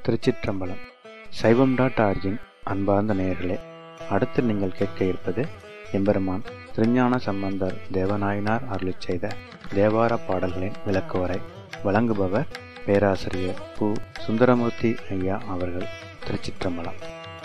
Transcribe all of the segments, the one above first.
திருச்சிற்றம்பலம் சைவம் dot origin அன்பார்ந்த நேயர்களே அடுத்து நீங்கள் கேட்க இருப்பது எம்பெருமான் திருஞான சம்பந்தர் தேவநாயனார் அருளிச் செய்த தேவார பாடல்களின் விளக்குவரை வழங்குபவர் பேராசிரியர் பு சுந்தரமூர்த்தி ஐயா அவர்கள் திருச்சிற்றம்பலம்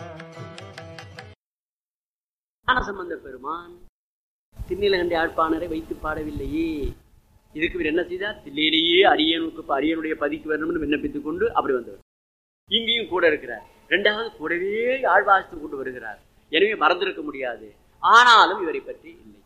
ஞானசம்பந்த பெருமான் திருநீலகண்டி ஆழ்ப்பாணரை வைத்து பாடவில்லையே இதுக்கு இவர் என்ன செய்தார் தில்லையிலேயே அரியனுக்கு அரியனுடைய பதிக்கு வரணும்னு விண்ணப்பித்துக் கொண்டு அப்படி வந்தவர் இங்கேயும் கூட இருக்கிறார் ரெண்டாவது கூடவே ஆழ்வாசித்து கொண்டு வருகிறார் எனவே மறந்திருக்க முடியாது ஆனாலும் இவரை பற்றி இல்லை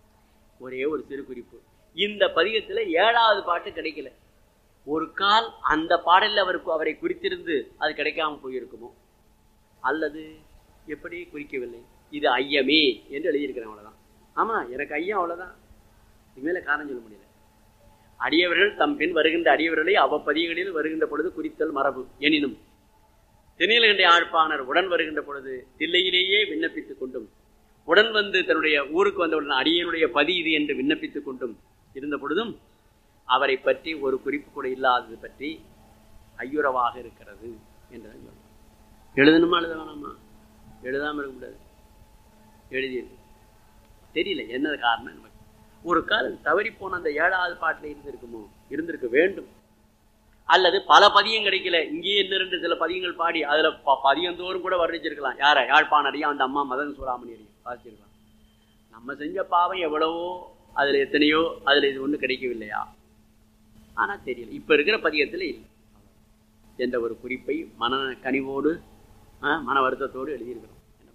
ஒரே ஒரு சிறு குறிப்பு இந்த பதிகத்துல ஏழாவது பாட்டு கிடைக்கல ஒரு கால் அந்த பாடலில் அவருக்கு அவரை குறித்திருந்து அது கிடைக்காம போயிருக்குமோ அல்லது எப்படி குறிக்கவில்லை இது ஐயமே என்று எழுதியிருக்கிறேன் அவ்வளவுதான் ஆமா எனக்கு ஐயம் அவ்வளவுதான் இதுமேல காரணம் சொல்ல முடியல அடியவர்கள் தம் பின் வருகின்ற அடியவர்களை அவ்வப்பதிகளில் வருகின்ற பொழுது குறித்தல் மரபு எனினும் தென்னிலகண்டை ஆழ்ப்பாணர் உடன் வருகின்ற பொழுது தில்லையிலேயே விண்ணப்பித்துக் கொண்டும் உடன் வந்து தன்னுடைய ஊருக்கு வந்தவுடன் அடியனுடைய பதி இது என்று விண்ணப்பித்துக் கொண்டும் இருந்த பொழுதும் அவரை பற்றி ஒரு குறிப்பு கூட இல்லாதது பற்றி ஐயுறவாக இருக்கிறது என்று எழுதணுமா எழுத வேணாமா எழுதாம இருக்க முடியாது எழுதியது தெரியல என்ன காரணம் நமக்கு ஒரு காலம் தவறி போன அந்த ஏழாவது பாட்டில் இருந்திருக்குமோ இருந்திருக்க வேண்டும் அல்லது பல பதியம் கிடைக்கல இங்கேயே என்ன ரெண்டு சில பதியங்கள் பாடி அதுல பதியந்தோறும் கூட வர்ணிச்சிருக்கலாம் யார யாழ்ப்பாணரையும் அந்த அம்மா மதன் சூடாமணியரையும் வாசிச்சிருக்கலாம் நம்ம செஞ்ச பாவம் எவ்வளவோ அதுல எத்தனையோ அதுல இது ஒண்ணு கிடைக்கவில்லையா ஆனா தெரியல இப்ப இருக்கிற பதியத்துல இல்லை என்ற ஒரு குறிப்பை மன கனிவோடு மன வருத்தத்தோடு எழுதியிருக்கிறோம்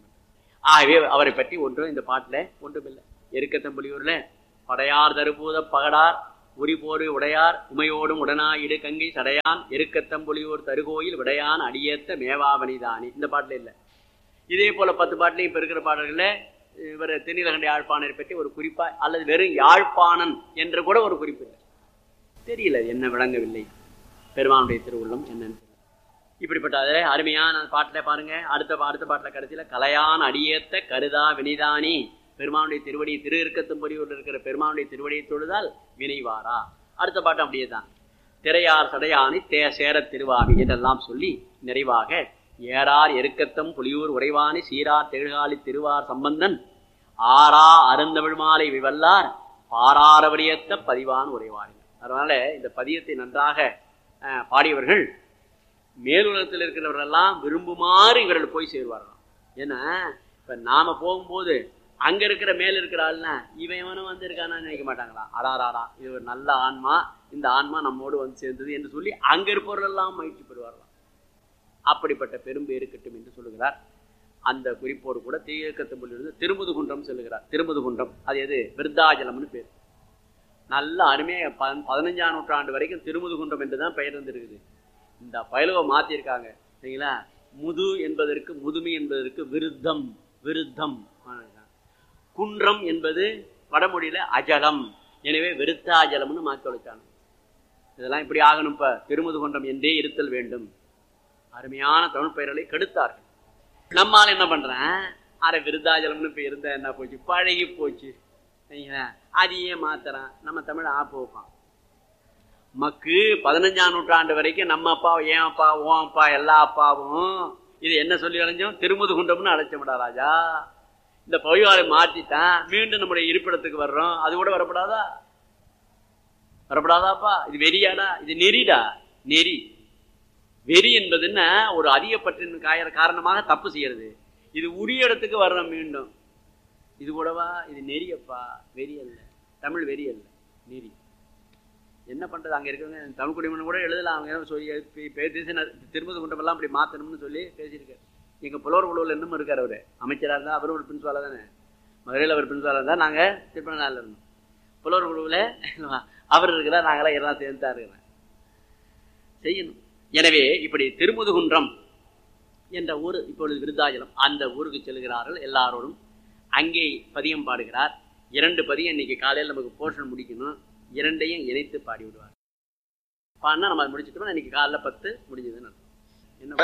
ஆகவே அவரை பற்றி ஒன்றும் இந்த பாட்டுல ஒன்றுமில்லை எருக்கத்தம்புலியூர்ல படையார் தருபூத பகடார் உரிபோரு உடையார் உமையோடும் உடனாயிடு கங்கை சடையான் எருக்கத்தம்புலியூர் தருகோயில் விடையான் அடியேத்த மேவாவனிதானி இந்த பாட்டுல இல்லை இதே போல பத்து பாட்டுலையும் இப்ப இருக்கிற பாடல்கள்ல இவர் தென்னிலகண்ட யாழ்ப்பாணரை பற்றி ஒரு குறிப்பா அல்லது வெறும் யாழ்ப்பாணன் என்று கூட ஒரு குறிப்பு இல்லை தெரியல என்ன விளங்கவில்லை பெருமானுடைய திருவுள்ளம் என்னன்னு இப்படிப்பட்ட அதே அருமையான பாட்டில பாருங்க அடுத்த அடுத்த பாட்டில கடைசியில கலையான் அடியேத்த கருதா வினிதானி பெருமானுடைய திருவடி திரு இருக்கத்தும் பொறியூரில் இருக்கிற பெருமானுடைய திருவடியை தொழுதால் வினைவாரா அடுத்த பாட்டு அப்படியே தான் திரையார் சடையானி தே சேர திருவாமி என்றெல்லாம் சொல்லி நிறைவாக ஏறார் எருக்கத்தம் புலியூர் உறைவானி சீரார் தெழுகாலி திருவார் சம்பந்தன் ஆறா அருந்தமிழ் மாலை விவல்லார் பாராரவரியத்த பதிவான் உறைவானி அதனால இந்த பதியத்தை நன்றாக பாடியவர்கள் மேலுலகத்தில் இருக்கிறவர்களெல்லாம் விரும்புமாறு இவர்கள் போய் சேருவார்களாம் ஏன்னா இப்ப நாம போகும்போது அங்க இருக்கிற மேல இருக்கிற ஆள்னா இவன் இவனும் வந்து இருக்கான்னு நினைக்க மாட்டாங்களா அடாராடா இது ஒரு நல்ல ஆன்மா இந்த ஆன்மா நம்மோடு வந்து சேர்ந்தது என்று சொல்லி அங்க இருப்பவர்களெல்லாம் மகிழ்ச்சி பெறுவார்களாம் அப்படிப்பட்ட பெரும்பு இருக்கட்டும் என்று சொல்லுகிறார் அந்த குறிப்போடு கூட தீயக்கத்தம்பள்ளியிலிருந்து திருமுதுகுன்றம் சொல்லுகிறார் திருமுதுகுன்றம் அது எது விருத்தாஜலம்னு பேர் நல்ல அருமையாக பதினஞ்சாம் நூற்றாண்டு வரைக்கும் திருமுதுகுன்றம் என்றுதான் பெயர் வந்திருக்குது இந்த பயலுவை மாத்திருக்காங்க சரிங்களா முது என்பதற்கு முதுமை என்பதற்கு விருத்தம் விருத்தம் குன்றம் என்பது வடமொழியில அஜலம் எனவே விருத்தாஜலம்னு மாற்றி வச்சாங்க இதெல்லாம் இப்படி ஆகணும் இப்ப திருமுது குன்றம் என்றே இருத்தல் வேண்டும் அருமையான தமிழ் பெயர்களை கெடுத்தார்கள் நம்மால் என்ன பண்றேன் அரை விருத்தாஜலம்னு இப்ப இருந்த என்ன போச்சு பழகி போச்சு சரிங்களா அதையே மாத்துறான் நம்ம தமிழ் ஆப்பு வைப்பான் மக்கு பதினஞ்சாம் நூற்றாண்டு வரைக்கும் நம்ம அப்பா ஏன் அப்பா ஓ அப்பா எல்லா அப்பாவும் இது என்ன சொல்லி அழைஞ்சோம் திருமுது குண்டம்னு அழைச்சோம்டா ராஜா இந்த பவிவாரை மாற்றித்தான் மீண்டும் நம்முடைய இருப்பிடத்துக்கு வர்றோம் அது கூட வரப்படாதா வரப்படாதாப்பா இது வெறியாடா இது நெறிடா நெறி வெறி என்பதுன்னா ஒரு அதிகப்பற்றின் காய காரணமாக தப்பு செய்யறது இது உரிய இடத்துக்கு வர்றோம் மீண்டும் இது கூடவா இது நெறியப்பா வெறி அல்ல தமிழ் வெறி அல்ல நெறி என்ன பண்றது அங்க இருக்கிறவங்க தமிழ் குடிமகன் கூட எழுதலாம் அவங்க சொல்லி பேசி திருமதி குண்டமெல்லாம் அப்படி மாத்தணும்னு சொல்லி பேசியிருக்காரு எங்க புலவர் குழுவில் இன்னும் இருக்காரு அவரு அமைச்சராக இருந்தா அவரும் ஒரு பிரின்சிபாலா தானே மதுரையில் அவர் பிரின்சிபாலா இருந்தா நாங்க திருப்பநாளில் இருந்தோம் புலவர் குழுவில் அவர் இருக்கிறார் நாங்களாம் எல்லாம் சேர்ந்து தான் இருக்கிறேன் செய்யணும் எனவே இப்படி திருமுதுகுன்றம் என்ற ஊர் இப்பொழுது விருத்தாச்சலம் அந்த ஊருக்கு செல்கிறார்கள் எல்லாரோடும் அங்கே பதியம் பாடுகிறார் இரண்டு பதியம் இன்னைக்கு காலையில் நமக்கு போர்ஷன் முடிக்கணும் இரண்டையும் இணைத்து பாடி விடுவார் பாடினா நம்ம முடிச்சுட்டோம்னா இன்னைக்கு காலைல பத்து முடிஞ்சதுன்னு